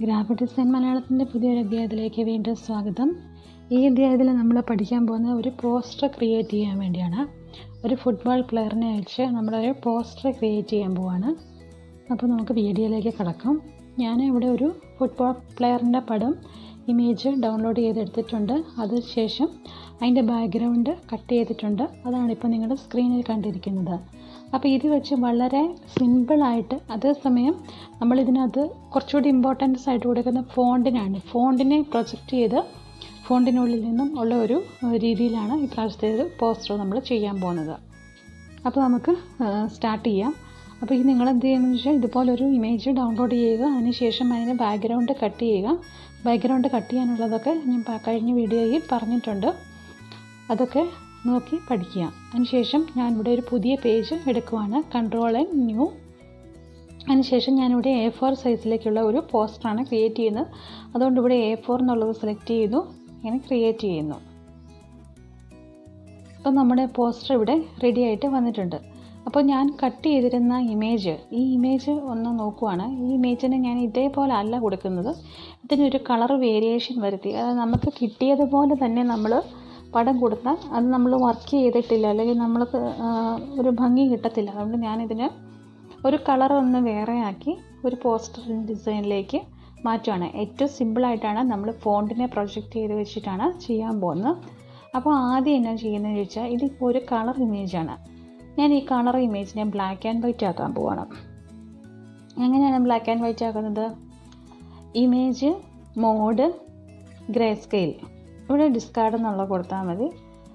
graphic design മലയാളത്തിൻ്റെ പുതിയൊരു അധ്യായത്തിലേക്ക് വീണ്ടും സ്വാഗതം ഈ അധ്യായത്തിൽ നമ്മൾ പഠിക്കാൻ പോകുന്ന ഒരു പോസ്റ്റർ ക്രിയേറ്റ് ചെയ്യാൻ വേണ്ടിയാണ് ഒരു ഫുട്ബോൾ പ്ലെയറിനെ വെച്ച് നമ്മളൊരു പോസ്റ്റർ ക്രിയേറ്റ് ചെയ്യാൻ പോവാണ് അപ്പോൾ നമുക്ക് വീഡിയോയിലേക്ക് കിടക്കാം ഞാൻ ഇവിടെ ഒരു ഫുട്ബോൾ പ്ലെയറിൻ്റെ പടം ഇമേജ് ഡൗൺലോഡ് ചെയ്തെടുത്തിട്ടുണ്ട് അതിനുശേഷം അതിൻ്റെ ബാക്ക്ഗ്രൗണ്ട് കട്ട് ചെയ്തിട്ടുണ്ട് അതാണ് ഇപ്പോൾ നിങ്ങളുടെ സ്ക്രീനിൽ കണ്ടിരിക്കുന്നത് അപ്പോൾ ഇത് വെച്ച് വളരെ സിമ്പിളായിട്ട് അതേസമയം നമ്മളിതിനകത്ത് കുറച്ചുകൂടി ഇമ്പോർട്ടൻസ് ആയിട്ട് കൊടുക്കുന്ന ഫോണ്ടിനാണ് ഫോണ്ടിനെ പ്രൊജക്റ്റ് ചെയ്ത് ഫോണ്ടിനുള്ളിൽ നിന്നും ഉള്ള ഒരു രീതിയിലാണ് ഈ പ്രാവശ്യത്തെ ഒരു പോസ്റ്റർ നമ്മൾ ചെയ്യാൻ പോകുന്നത് അപ്പോൾ നമുക്ക് സ്റ്റാർട്ട് ചെയ്യാം അപ്പോൾ ഇത് നിങ്ങൾ എന്ത് ചെയ്യുന്നത് വെച്ചാൽ ഇതുപോലൊരു ഇമേജ് ഡൗൺലോഡ് ചെയ്യുക അതിനുശേഷം അതിന് ബാക്ക്ഗ്രൗണ്ട് കട്ട് ചെയ്യുക ബാക്ക്ഗ്രൗണ്ട് കട്ട് ചെയ്യാനുള്ളതൊക്കെ ഞാൻ കഴിഞ്ഞ വീഡിയോയിൽ പറഞ്ഞിട്ടുണ്ട് അതൊക്കെ നോക്കി പഠിക്കുക അതിനുശേഷം ഞാൻ ഇവിടെ ഒരു പുതിയ പേജ് എടുക്കുവാണ് കൺട്രോൾ ആൻഡ് ന്യൂ അതിനുശേഷം ഞാനിവിടെ എ ഫോർ സൈസിലേക്കുള്ള ഒരു പോസ്റ്ററാണ് ക്രിയേറ്റ് ചെയ്യുന്നത് അതുകൊണ്ട് ഇവിടെ എ ഫോർ എന്നുള്ളത് സെലക്ട് ചെയ്തു ഇങ്ങനെ ക്രിയേറ്റ് ചെയ്യുന്നു അപ്പം നമ്മുടെ പോസ്റ്റർ ഇവിടെ റെഡി ആയിട്ട് വന്നിട്ടുണ്ട് അപ്പോൾ ഞാൻ കട്ട് ചെയ്തിരുന്ന ഇമേജ് ഈ ഇമേജ് ഒന്ന് നോക്കുവാണ് ഈ ഇമേജിന് ഞാൻ ഇതേപോലെ അല്ല കൊടുക്കുന്നത് ഇതിനൊരു കളർ വേരിയേഷൻ വരുത്തി അതായത് നമുക്ക് കിട്ടിയതുപോലെ തന്നെ നമ്മൾ പടം കൊടുത്താൽ അത് നമ്മൾ വർക്ക് ചെയ്തിട്ടില്ല അല്ലെങ്കിൽ നമ്മൾക്ക് ഒരു ഭംഗി കിട്ടത്തില്ല അതുകൊണ്ട് ഞാനിതിന് ഒരു കളർ ഒന്ന് വേറെ ആക്കി ഒരു പോസ്റ്റർ ഡിസൈനിലേക്ക് മാറ്റുകയാണ് ഏറ്റവും സിമ്പിളായിട്ടാണ് നമ്മൾ ഫോണ്ടിനെ പ്രൊജക്റ്റ് ചെയ്ത് വെച്ചിട്ടാണ് ചെയ്യാൻ പോകുന്നത് അപ്പോൾ ആദ്യം എന്നാ ചെയ്യുന്നതെന്ന് ചോദിച്ചാൽ ഇതിപ്പോൾ ഒരു കളർ ഇമേജാണ് ഞാൻ ഈ കളർ ഇമേജിനെ ബ്ലാക്ക് ആൻഡ് വൈറ്റ് ആക്കാൻ പോവാണ് എങ്ങനെയാണ് ബ്ലാക്ക് ആൻഡ് വൈറ്റ് ആക്കുന്നത് ഇമേജ് മോഡ് ഗ്രേ സ്കെയിൽ ഇവിടെ ഡിസ്കാർഡ് എന്നുള്ള കൊടുത്താൽ മതി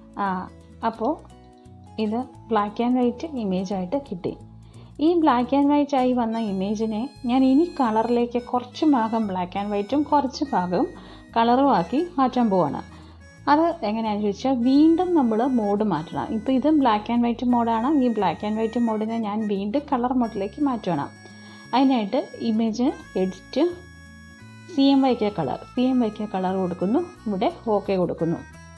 അപ്പോൾ ഇത് ബ്ലാക്ക് ആൻഡ് വൈറ്റ് ഇമേജായിട്ട് കിട്ടി ഈ ബ്ലാക്ക് ആൻഡ് വൈറ്റ് ആയി വന്ന ഇമേജിനെ ഞാൻ ഇനി കളറിലേക്ക് കുറച്ച് ഭാഗം ബ്ലാക്ക് ആൻഡ് വൈറ്റും കുറച്ച് ഭാഗം കളറും ആക്കി മാറ്റാൻ പോവാണ് അത് എങ്ങനെയാണെന്ന് ചോദിച്ചാൽ വീണ്ടും നമ്മൾ മോഡ് മാറ്റണം ഇപ്പോൾ ഇത് ബ്ലാക്ക് ആൻഡ് വൈറ്റ് മോഡാണ് ഈ ബ്ലാക്ക് ആൻഡ് വൈറ്റ് മോഡിനെ ഞാൻ വീണ്ടും കളർ മോഡിലേക്ക് മാറ്റണം അതിനായിട്ട് image edit C M Y K colour C M Y K colour കൊടുക്കുന്നു ഇവിടെ ഓക്കെ കൊടുക്കുന്നു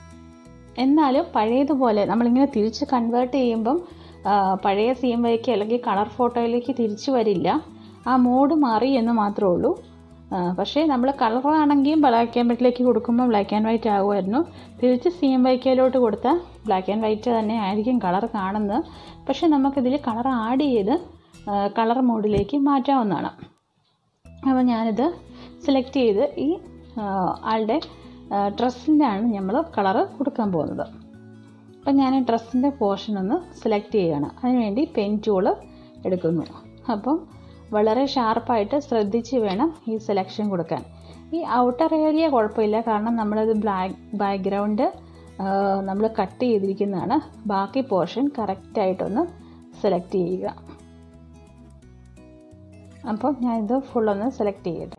എന്നാലും പഴയതുപോലെ നമ്മളിങ്ങനെ തിരിച്ച് കൺവേർട്ട് ചെയ്യുമ്പം പഴയ സി എം വൈക്ക് അല്ലെങ്കിൽ കളർ ഫോട്ടോയിലേക്ക് തിരിച്ചു വരില്ല ആ മോഡ് മാറി എന്ന് മാത്രമേ ഉള്ളൂ പക്ഷേ നമ്മൾ കളറാണെങ്കിൽ ബ്ലാക്ക് ആൻഡ് വൈറ്റിലേക്ക് കൊടുക്കുമ്പോൾ ബ്ലാക്ക് ആൻഡ് വൈറ്റ് ആകുമായിരുന്നു തിരിച്ച് സി എം വൈക്കയിലോട്ട് കൊടുത്താൽ ബ്ലാക്ക് ആൻഡ് വൈറ്റ് തന്നെ ആയിരിക്കും കളർ കാണുന്നത് പക്ഷേ നമുക്കിതിൽ കളർ ആഡ് ചെയ്ത് കളർ മോഡിലേക്ക് മാറ്റാവുന്നതാണ് അപ്പോൾ ഞാനിത് സെലക്ട് ചെയ്ത് ഈ ആളുടെ ഡ്രസ്സിൻ്റെ ആണ് നമ്മൾ കളറ് കൊടുക്കാൻ പോകുന്നത് അപ്പം ഞാൻ ഡ്രസ്സിൻ്റെ പോർഷൻ ഒന്ന് സെലക്ട് ചെയ്യുകയാണ് അതിനുവേണ്ടി പെൻ ടൂള് എടുക്കുന്നു അപ്പം വളരെ ഷാർപ്പായിട്ട് ശ്രദ്ധിച്ച് വേണം ഈ സെലക്ഷൻ കൊടുക്കാൻ ഈ ഔട്ടർ ഏരിയ കുഴപ്പമില്ല കാരണം നമ്മളത് ബ്ലാക്ക് ബാക്ക്ഗ്രൗണ്ട് നമ്മൾ കട്ട് ചെയ്തിരിക്കുന്നതാണ് ബാക്കി പോർഷൻ കറക്റ്റായിട്ടൊന്ന് സെലക്ട് ചെയ്യുക അപ്പം ഞാനിത് ഫുള്ളൊന്ന് സെലക്ട് ചെയ്യട്ടെ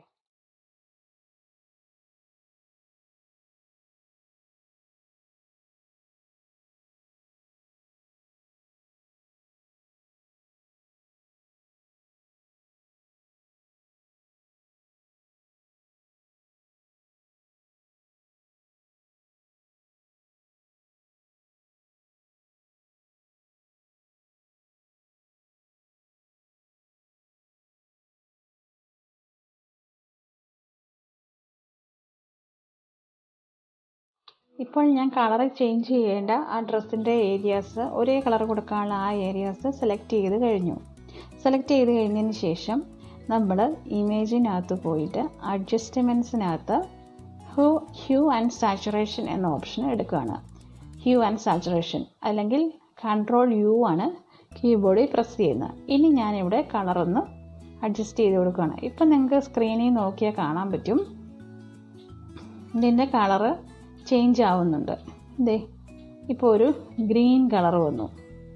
ഇപ്പോൾ ഞാൻ കളർ ചേഞ്ച് ചെയ്യേണ്ട ആ ഡ്രസ്സിൻ്റെ ഏരിയാസ് ഒരേ കളർ കൊടുക്കാനുള്ള ആ ഏരിയാസ് സെലക്ട് ചെയ്ത് കഴിഞ്ഞു സെലക്ട് ചെയ്ത് കഴിഞ്ഞതിന് ശേഷം നമ്മൾ ഇമേജിനകത്ത് പോയിട്ട് അഡ്ജസ്റ്റ്മെൻറ്റ്സിനകത്ത് ഹ്യൂ ഹ്യൂ ആൻഡ് സാച്ചുറേഷൻ എന്ന ഓപ്ഷൻ എടുക്കുകയാണ് ഹ്യൂ ആൻഡ് സാച്ചുറേഷൻ അല്ലെങ്കിൽ കൺട്രോൾ യു ആണ് കീബോർഡിൽ പ്രസ് ചെയ്യുന്നത് ഇനി ഞാനിവിടെ കളറൊന്ന് അഡ്ജസ്റ്റ് ചെയ്ത് കൊടുക്കുകയാണ് ഇപ്പം നിങ്ങൾക്ക് സ്ക്രീനിൽ നോക്കിയാൽ കാണാൻ പറ്റും ഇതിൻ്റെ കളറ് ചേഞ്ച് ആവുന്നുണ്ട് ഇതേ ഇപ്പോൾ ഒരു ഗ്രീൻ കളർ വന്നു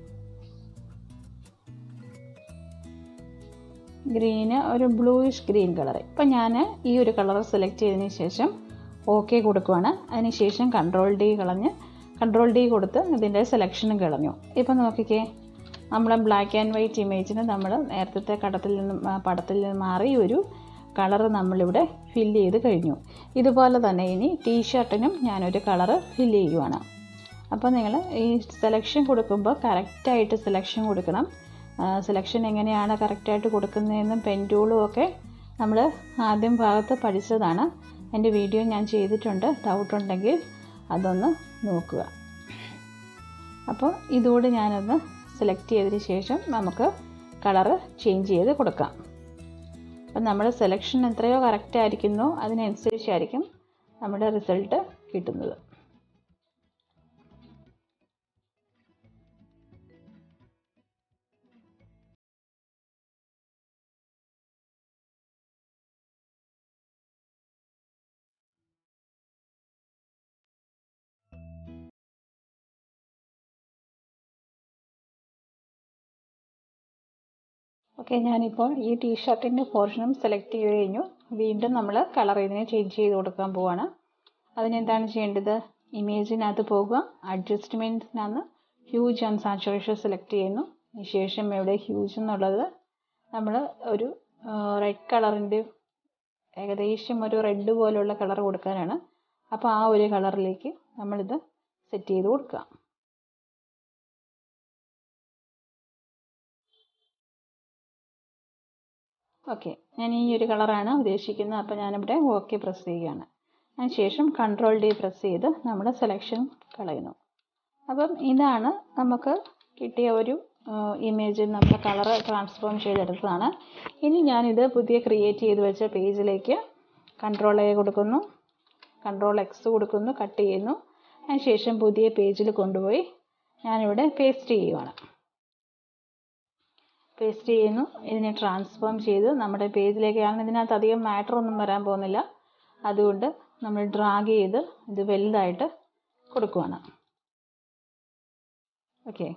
ഗ്രീന് ഒരു ബ്ലൂയിഷ് ഗ്രീൻ കളർ ഇപ്പം ഞാൻ ഈ ഒരു കളർ സെലക്ട് ചെയ്തതിന് ശേഷം ഓക്കെ കൊടുക്കുവാണ് അതിന് ശേഷം കൺട്രോൾ ഡി കളഞ്ഞ് കൺട്രോൾ ഡി കൊടുത്ത് ഇതിൻ്റെ സെലക്ഷനും കളഞ്ഞു ഇപ്പം നോക്കിക്കേ നമ്മുടെ ബ്ലാക്ക് ആൻഡ് വൈറ്റ് ഇമേജിന് നമ്മൾ നേരത്തെ കടത്തിൽ നിന്ന് പടത്തിൽ നിന്ന് മാറി ഒരു കളർ നമ്മളിവിടെ ഫില്ല് ചെയ്ത് കഴിഞ്ഞു ഇതുപോലെ തന്നെ ഇനി ടീഷർട്ടിനും ഞാനൊരു കളറ് ഫില്ല് ചെയ്യുവാണ് അപ്പോൾ നിങ്ങൾ ഈ സെലക്ഷൻ കൊടുക്കുമ്പോൾ കറക്റ്റായിട്ട് സെലക്ഷൻ കൊടുക്കണം സെലക്ഷൻ എങ്ങനെയാണ് കറക്റ്റായിട്ട് കൊടുക്കുന്നതെന്നും പെൻ ടൂളും ഒക്കെ നമ്മൾ ആദ്യം ഭാഗത്ത് പഠിച്ചതാണ് എൻ്റെ വീഡിയോ ഞാൻ ചെയ്തിട്ടുണ്ട് ഡൗട്ട് ഉണ്ടെങ്കിൽ അതൊന്ന് നോക്കുക അപ്പോൾ ഇതുകൂടി ഞാനൊന്ന് സെലക്ട് ചെയ്തതിന് ശേഷം നമുക്ക് കളറ് ചേഞ്ച് ചെയ്ത് കൊടുക്കാം അപ്പം നമ്മുടെ സെലക്ഷൻ എത്രയോ കറക്റ്റ് ആയിരിക്കുന്നോ അതിനനുസരിച്ചായിരിക്കും നമ്മുടെ റിസൾട്ട് കിട്ടുന്നത് ഓക്കെ ഞാനിപ്പോൾ ഈ ടീഷർട്ടിൻ്റെ പോർഷനും സെലക്ട് ചെയ്ത് കഴിഞ്ഞു വീണ്ടും നമ്മൾ കളർ ഇതിനെ ചേഞ്ച് ചെയ്ത് കൊടുക്കാൻ പോവാണ് അതിനെന്താണ് ചെയ്യേണ്ടത് ഇമേജിനകത്ത് പോകുക അഡ്ജസ്റ്റ്മെൻറ്റ്സിനകത്ത് ഹ്യൂജ് ആൻഡ് സാച്ചുറേഷൻ സെലക്ട് ചെയ്യുന്നു ശേഷം ഇവിടെ ഹ്യൂജ് എന്നുള്ളത് നമ്മൾ ഒരു റെഡ് കളറിൻ്റെ ഏകദേശം ഒരു റെഡ് പോലുള്ള കളർ കൊടുക്കാനാണ് അപ്പോൾ ആ ഒരു കളറിലേക്ക് നമ്മളിത് സെറ്റ് ചെയ്ത് കൊടുക്കുക ഓക്കെ ഞാൻ ഈ ഒരു കളറാണ് ഉദ്ദേശിക്കുന്നത് അപ്പോൾ ഞാനിവിടെ ഓക്കെ പ്രസ് ചെയ്യുകയാണ് അതിന് ശേഷം കൺട്രോൾ ഡി പ്രസ് ചെയ്ത് നമ്മുടെ സെലക്ഷൻ കളയുന്നു അപ്പം ഇതാണ് നമുക്ക് കിട്ടിയ ഒരു ഇമേജ് നമ്മുടെ കളറ് ട്രാൻസ്ഫോം ചെയ്തെടുത്തതാണ് ഇനി ഞാനിത് പുതിയ ക്രിയേറ്റ് ചെയ്ത് വെച്ച പേജിലേക്ക് കൺട്രോൾ എ കൊടുക്കുന്നു കൺട്രോൾ എക്സ് കൊടുക്കുന്നു കട്ട് ചെയ്യുന്നു അതിന് ശേഷം പുതിയ പേജിൽ കൊണ്ടുപോയി ഞാനിവിടെ പേസ്റ്റ് ചെയ്യുവാണ് പേസ്റ്റ് ചെയ്യുന്നു ഇതിനെ ട്രാൻസ്ഫോം ചെയ്ത് നമ്മുടെ പേജിലേക്ക് കാരണം ഇതിനകത്ത് അധികം മാറ്റർ ഒന്നും വരാൻ പോകുന്നില്ല അതുകൊണ്ട് നമ്മൾ ഡ്രാഗ് ചെയ്ത് ഇത് വലുതായിട്ട് കൊടുക്കുവാണ് ഓക്കെ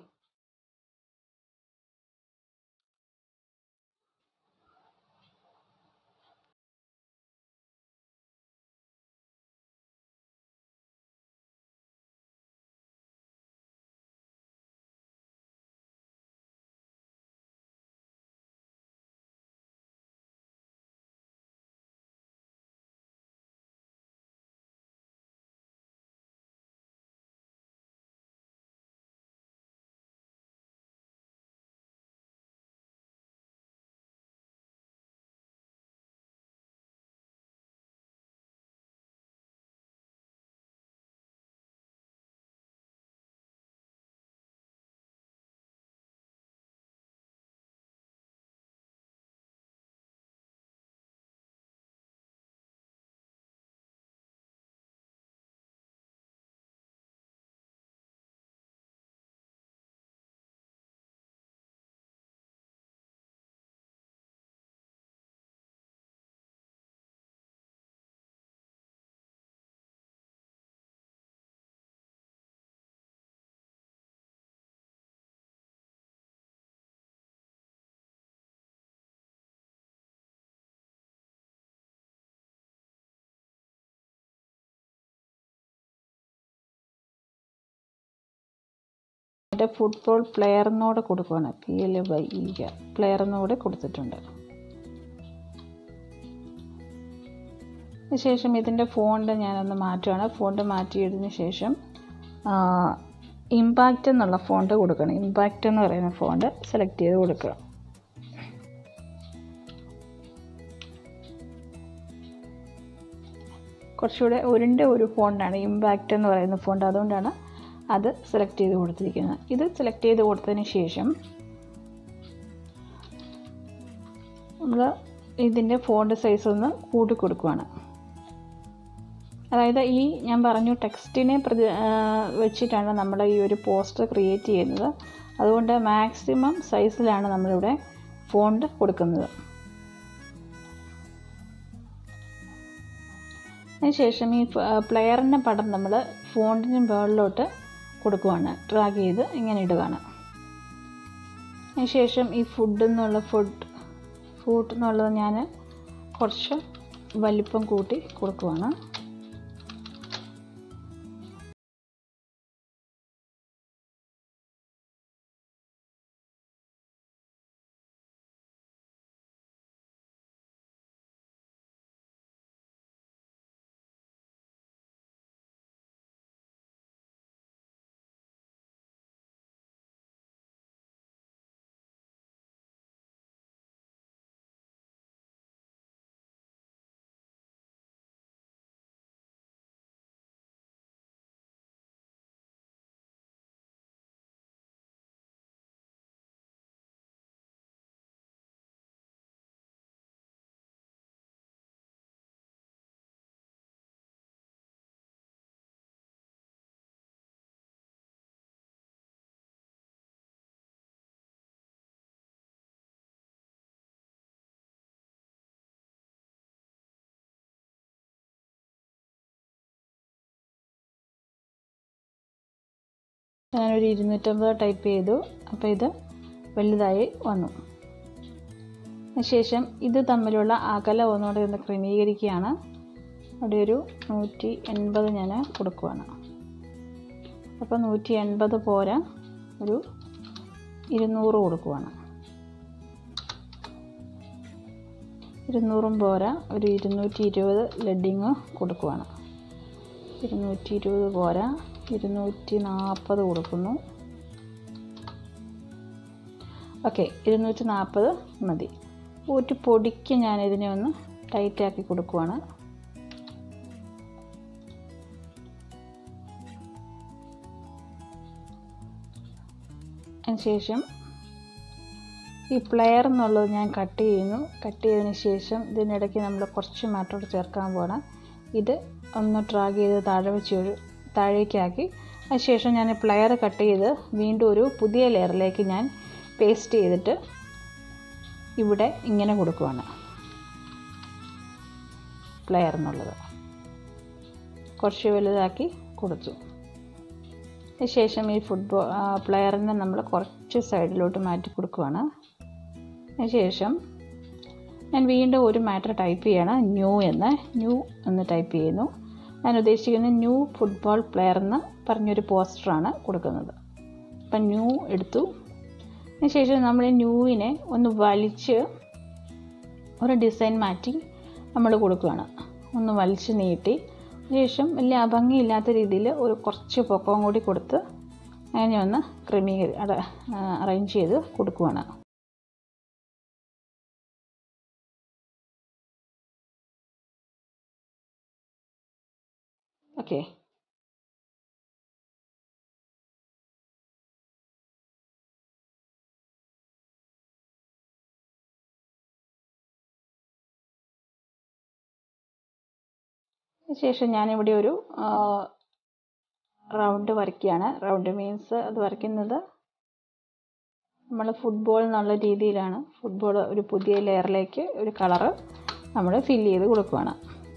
എൻ്റെ ഫുട്ബോൾ പ്ലെയറിനോട് കൊടുക്കുകയാണ് പി എൽ വൈ ഇ പ്ലെയറിനോട് കൊടുത്തിട്ടുണ്ട് ശേഷം ഇതിൻ്റെ ഫോണ്ട് ഞാനൊന്ന് മാറ്റുകയാണ് ഫോണ്ട് മാറ്റിയതിന് ശേഷം ഇമ്പാക്റ്റ് എന്നുള്ള ഫോണ്ട് കൊടുക്കണം ഇമ്പാക്റ്റ് എന്ന് പറയുന്ന ഫോണ്ട് സെലക്ട് ചെയ്ത് കൊടുക്കുക കുറച്ചുകൂടെ ഉരുണ്ട ഒരു ഫോണ്ടാണ് ഇമ്പാക്റ്റ് എന്ന് പറയുന്ന ഫോണ്ട് അതുകൊണ്ടാണ് അത് സെലക്ട് ചെയ്ത് കൊടുത്തിരിക്കുന്നത് ഇത് സെലക്ട് ചെയ്ത് കൊടുത്തതിന് ശേഷം നമ്മൾ ഇതിൻ്റെ ഫോണ്ട് സൈസ് ഒന്ന് കൂട്ടി കൊടുക്കുകയാണ് അതായത് ഈ ഞാൻ പറഞ്ഞു ടെക്സ്റ്റിനെ പ്രതി വെച്ചിട്ടാണ് നമ്മൾ ഈ ഒരു പോസ്റ്റർ ക്രിയേറ്റ് ചെയ്യുന്നത് അതുകൊണ്ട് മാക്സിമം സൈസിലാണ് നമ്മളിവിടെ ഫോണ്ട് കൊടുക്കുന്നത് അതിനുശേഷം ഈ പ്ലെയറിൻ്റെ പടം നമ്മൾ ഫോണ്ടിന് മുകളിലോട്ട് കൊടുക്കുവാണ് ഡ്രാഗ് ചെയ്ത് ഇങ്ങനെ ഇടുകയാണ് അതിനുശേഷം ഈ ഫുഡ് എന്നുള്ള ഫുഡ് ഫുഡ് എന്നുള്ളത് ഞാൻ കുറച്ച് വലിപ്പം കൂട്ടി കൊടുക്കുവാണ് ഞാനൊരു ഇരുന്നൂറ്റമ്പത് ടൈപ്പ് ചെയ്തു അപ്പോൾ ഇത് വലുതായി വന്നു ശേഷം ഇത് തമ്മിലുള്ള അകലം ഒന്നുകൂടെ ഒന്ന് ക്രമീകരിക്കുകയാണ് അവിടെ ഒരു നൂറ്റി എൺപത് ഞാൻ കൊടുക്കുവാണ് അപ്പോൾ നൂറ്റി എൺപത് പോരാ ഒരു ഇരുന്നൂറ് കൊടുക്കുവാണ് ഇരുന്നൂറും പോരാ ഒരു ഇരുന്നൂറ്റി ഇരുപത് ലെഡിങ് കൊടുക്കുവാണ് ഇരുന്നൂറ്റി ഇരുപത് പോരാ ഇരുന്നൂറ്റി നാൽപ്പത് കൊടുക്കുന്നു ഓക്കെ ഇരുന്നൂറ്റി നാൽപ്പത് മതി ഒരു പൊടിക്ക് ഞാൻ ഇതിനെ ഒന്ന് ടൈറ്റാക്കി കൊടുക്കുവാണ് അതിനുശേഷം ഈ പ്ലെയർ എന്നുള്ളത് ഞാൻ കട്ട് ചെയ്യുന്നു കട്ട് ചെയ്തതിന് ശേഷം ഇതിനിടയ്ക്ക് നമ്മൾ കുറച്ച് മാറ്റോട് ചേർക്കാൻ പോകണം ഇത് ഒന്ന് ഡ്രാഗ് ചെയ്ത് താഴെ വെച്ച് ഒരു താഴേക്കാക്കി അതിനുശേഷം ഞാൻ പ്ലെയർ കട്ട് ചെയ്ത് വീണ്ടും ഒരു പുതിയ ലെയറിലേക്ക് ഞാൻ പേസ്റ്റ് ചെയ്തിട്ട് ഇവിടെ ഇങ്ങനെ കൊടുക്കുവാണ് പ്ലെയർ എന്നുള്ളത് കുറച്ച് വലുതാക്കി കൊടുത്തു ശേഷം ഈ ഫുട്ബോൾ പ്ലെയറിനെ നമ്മൾ കുറച്ച് സൈഡിലോട്ട് മാറ്റി കൊടുക്കുവാണ് ശേഷം ഞാൻ വീണ്ടും ഒരു മാറ്റർ ടൈപ്പ് ചെയ്യണം ന്യൂ എന്ന് ന്യൂ എന്ന് ടൈപ്പ് ചെയ്യുന്നു ഞാൻ ഉദ്ദേശിക്കുന്നത് ന്യൂ ഫുട്ബോൾ പ്ലെയർ എന്ന് പറഞ്ഞൊരു പോസ്റ്ററാണ് കൊടുക്കുന്നത് അപ്പം ന്യൂ എടുത്തു അതിനുശേഷം നമ്മൾ ന്യൂവിനെ ഒന്ന് വലിച്ച് ഒരു ഡിസൈൻ മാറ്റി നമ്മൾ കൊടുക്കുകയാണ് ഒന്ന് വലിച്ച് നീട്ടി ശേഷം വലിയ ഭംഗിയില്ലാത്ത രീതിയിൽ ഒരു കുറച്ച് പൊക്കവും കൂടി കൊടുത്ത് അങ്ങനെ ഒന്ന് ക്രമീകരി അറേഞ്ച് ചെയ്ത് കൊടുക്കുവാണ് ഓക്കെ ശേഷം ഞാനിവിടെ ഒരു റൗണ്ട് വരയ്ക്കുകയാണ് റൗണ്ട് മീൻസ് അത് വരയ്ക്കുന്നത് നമ്മൾ ഫുട്ബോൾ എന്നുള്ള രീതിയിലാണ് ഫുട്ബോൾ ഒരു പുതിയ ലെയറിലേക്ക് ഒരു കളറ് നമ്മൾ ഫില്ല് ചെയ്ത് കൊടുക്കുകയാണ്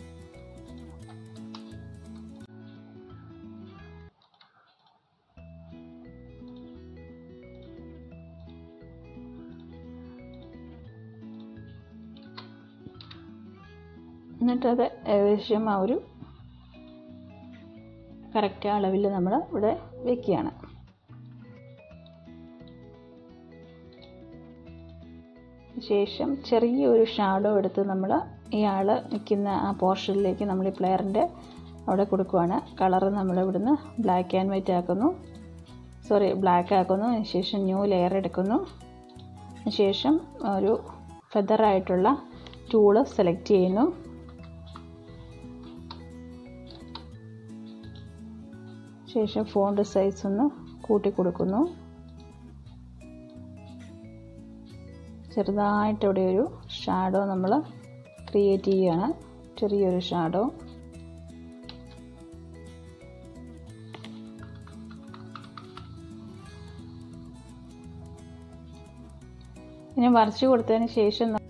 എന്നിട്ടത് ഏകദേശം ആ ഒരു കറക്റ്റ് അളവിൽ നമ്മൾ ഇവിടെ വെക്കുകയാണ് ശേഷം ചെറിയൊരു ഷാഡോ എടുത്ത് നമ്മൾ ഇയാൾ നിൽക്കുന്ന ആ പോർഷനിലേക്ക് നമ്മൾ ഈ പ്ലെയറിൻ്റെ അവിടെ കൊടുക്കുവാണ് കളറ് നമ്മൾ ഇവിടുന്ന് ബ്ലാക്ക് ആൻഡ് വൈറ്റ് ആക്കുന്നു സോറി ബ്ലാക്ക് ആക്കുന്നു ശേഷം ന്യൂ ലെയർ എടുക്കുന്നു ശേഷം ഒരു ഫെദറായിട്ടുള്ള ടൂള് സെലക്ട് ചെയ്യുന്നു ശേഷം ഫോണ്ട് സൈസ് ഒന്ന് കൂട്ടി കൊടുക്കുന്നു ചെറുതായിട്ട് ഇവിടെ ഒരു ഷാഡോ നമ്മൾ ക്രിയേറ്റ് ചെയ്യുകയാണ് ചെറിയൊരു ഷാഡോ ഇനി വരച്ചു കൊടുത്തതിന് ശേഷം